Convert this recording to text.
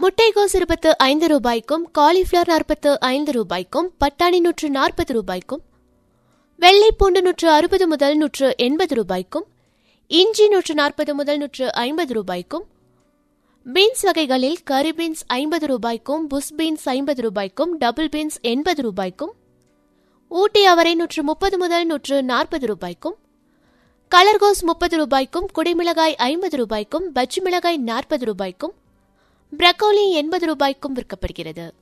முட்டைகோஸ் இருபத்து ஐந்து ரூபாய்க்கும் காலிஃப்ளவர் நாற்பத்து ஐந்து ரூபாய்க்கும் பட்டாணி நூற்று நாற்பது ரூபாய்க்கும் வெள்ளை பூண்டு நூற்று அறுபது முதல் நூற்று எண்பது ரூபாய்க்கும் இஞ்சி நூற்று நாற்பது முதல் நூற்று ஐம்பது ரூபாய்க்கும் பீன்ஸ் வகைகளில் கரி பீன்ஸ் ஐம்பது ரூபாய்க்கும் புஷ் பீன்ஸ் ஐம்பது ரூபாய்க்கும் டபுள் பீன்ஸ் எண்பது ரூபாய்க்கும் ஊட்டி அவரை நூற்று முப்பது முதல் நூற்று நாற்பது ரூபாய்க்கும் கலர்கோஸ் முப்பது ரூபாய்க்கும் குடிமிளகாய் ஐம்பது ரூபாய்க்கும் பச்சை மிளகாய் நாற்பது ரூபாய்க்கும் பிரக்கோலி எண்பது ரூபாய்க்கும் விற்கப்படுகிறது